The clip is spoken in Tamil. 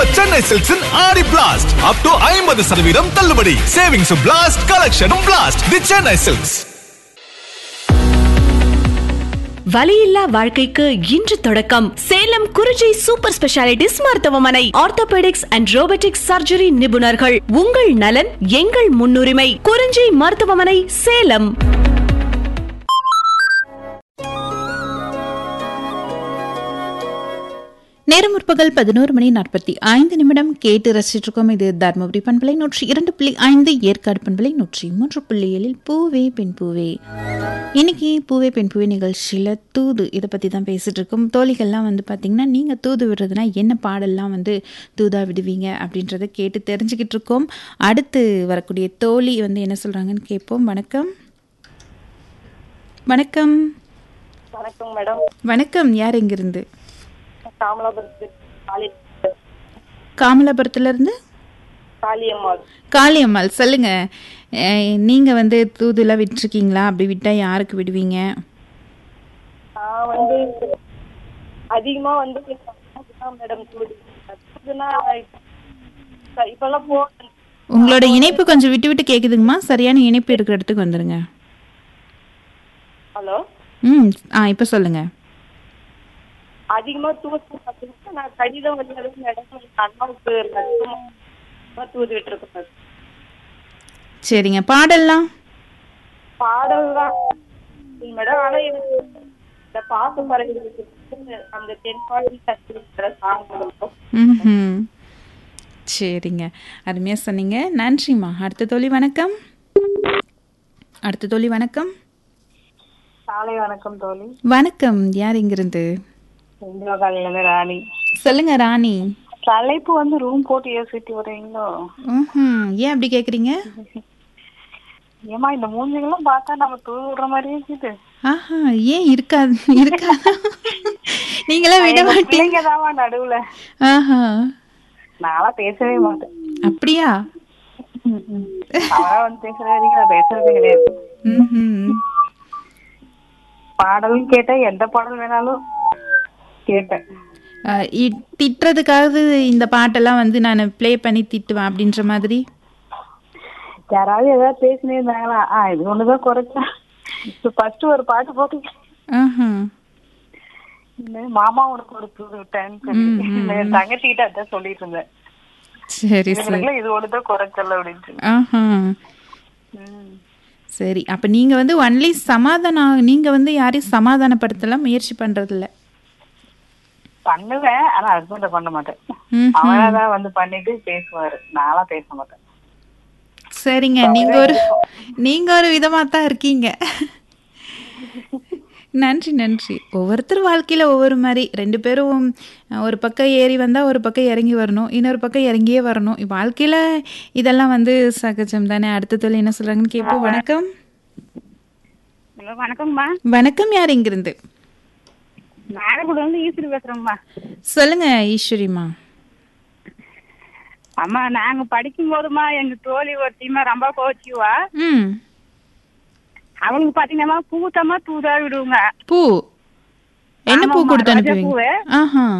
நம்ம சென்னை சில்க்ஸின் ஆடி பிளாஸ்ட் அப் டு ஐம்பது சதவீதம் தள்ளுபடி சேவிங்ஸும் பிளாஸ்ட் கலெக்ஷனும் பிளாஸ்ட் தி சென்னை சில்க்ஸ் வலியில்லா வாழ்க்கைக்கு இன்று தொடக்கம் சேலம் குறிஞ்சி சூப்பர் ஸ்பெஷாலிட்டிஸ் மருத்துவமனை ஆர்த்தோபெடிக்ஸ் அண்ட் ரோபோட்டிக்ஸ் சர்ஜரி நிபுணர்கள் உங்கள் நலன் எங்கள் முன்னுரிமை குறிஞ்சி மருத்துவமனை சேலம் நேரம் முற்பகல் பதினோரு மணி நாற்பத்தி ஐந்து நிமிடம் கேட்டு ரசிச்சிட்டு இருக்கோம் இது தர்மபுரி பண்பலை நூற்றி இரண்டு புள்ளி ஐந்து ஏற்காடு பண்பலை நூற்றி மூன்று புள்ளி ஏழில் பூவே பெண் பூவே இன்னைக்கு பூவே பெண் பூவே நிகழ்ச்சியில் தூது இதை பற்றி தான் பேசிட்டு இருக்கோம் தோழிகள்லாம் வந்து பார்த்தீங்கன்னா நீங்கள் தூது விடுறதுனா என்ன பாடல்லாம் வந்து தூதா விடுவீங்க அப்படின்றத கேட்டு தெரிஞ்சுக்கிட்டு இருக்கோம் அடுத்து வரக்கூடிய தோழி வந்து என்ன சொல்கிறாங்கன்னு கேட்போம் வணக்கம் வணக்கம் வணக்கம் மேடம் வணக்கம் யார் எங்கிருந்து காமலாபுரத்து காளி காமலாபுரத்துலேருந்து காளியம்மாள் காளியம்மாள் சொல்லுங்க அஹ், நீங்க வந்து தூதுலாம் விட்டுருக்கீங்களா அப்படி விட்டா யாருக்கு விடுவீங்க நான் வந்து அதிகமா வந்து மேடம் தூது தூதுனா இப்ப- இப்பெல்லாம் போ உங்களோட இணைப்பு கொஞ்சம் விட்டு விட்டு கேக்குதுங்கம்மா சரியான இணைப்பு இருக்கிற இடத்துக்கு வந்துருங்க ஹலோ ம் ஆ இப்போ சொல்லுங்க அதிகமா தூது பார்த்தீங்கன்னா நான் கடிதம் வந்து மேடம் எங்க அண்ணாவுக்கு அதிகமா தூது விட்டுருக்கேன் மேடம் சரிங்க பாடல்லாம் பாடல் தான் மேடம் ஆனா எனக்கு இந்த பாச பறவைகளுக்கு அந்த தென்பாடி கத்திரிக்கிற சாங் ம் சரிங்க அருமையாக சொன்னீங்க நன்றிம்மா அடுத்த தோழி வணக்கம் அடுத்த தோழி வணக்கம் காலை வணக்கம் தோழி வணக்கம் யார் இங்கிருந்து இந்திரா காலையில இருந்து ராணி சொல்லுங்க ராணி தலைப்பு வந்து ரூம் போட்டு யோசிட்டு வரீங்களோ ம் ஏன் அப்படி கேட்குறீங்க ஏமா இந்த மூஞ்சிகளும் பார்த்தா நம்ம தூள் விடுற மாதிரியே இருக்குது ஆஹா ஏன் இருக்காது இருக்காது நீங்களே விட மாட்டீங்க பிள்ளைங்க தாமா நடுவுல ஆஹா நான்லாம் பேசவே மாட்டேன் அப்படியா அவரா வந்து பேசுற வரைக்கும் நான் பேசுறதே கிடையாது ம்ஹும். பாடலும் கேட்டேன் எந்த பாடல் வேணாலும் கேட்பேன் அஹ், இ- திட்டுறதுக்காக இந்த பாட்டெல்லாம் வந்து நான் ப்ளே பண்ணி திட்டுவேன் அப்படின்ற மாதிரி யாராவது ஏதாவது பேசினே இருந்தாங்களா ஆ இது ஒண்ணுதான் குறைச்சா ஃபர்ஸ்ட் ஒரு பாட்டு போட்டு ஆஹா இந்த மாமா உனக்கு ஒரு தூது விட்டேன்னு சொல்லி என் தங்கச்சிக்கிட்ட அதான் சொல்லிட்டு இருந்தேன் சரி சரி இவங்களுக்குலாம் இது ஒண்ணுதான் குறைச்சல் அப்படின்னு சொல்லி ஆஹா ம். சரி அப்ப நீங்க வந்து ஒன்லி சமாதானம் நீங்க வந்து யாரையும் சமாதானப்படுத்தலாம் முயற்சி பண்றது இல்ல பண்ணுவேன் ஆனா ஹஸ்பண்ட பண்ண மாட்டேன் ம் அவராதான் வந்து பண்ணிட்டு பேசுவாரு நான்லாம் பேச மாட்டேன் சரிங்க நீங்க ஒரு நீங்க ஒரு விதமா தான் இருக்கீங்க நன்றி நன்றி ஒவ்வொருத்தர் வாழ்க்கையில ஒவ்வொரு மாதிரி ரெண்டு பேரும் அஹ், ஒரு பக்கம் ஏறி வந்தா ஒரு பக்கம் இறங்கி வரணும் இன்னொரு பக்கம் இறங்கியே வரணும் வாழ்க்கையில இதெல்லாம் வந்து சகஜம் தானே அடுத்த தொழில் என்ன சொல்றாங்கன்னு கேட்போம் வணக்கம் ஹலோ வணக்கம்மா வணக்கம் யார் இங்கிருந்து நாகர்கோடு வந்து ஈஸ்வரி பேசுறோம்மா சொல்லுங்க ஈஸ்வரிமா அம்மா நாங்க படிக்கும் போதுமா எங்க தோழி ஒருத்திமா ரொம்ப கோச்சுவா ம் அவங்களுக்கு பாத்தீங்கன்னா பூத்தமா தூதா விடுவாங்க பூ என்ன பூ ஆமாம்மா, கொடுத்து ரோஜா அனுப்புவீங்க பூவு. ஆஹா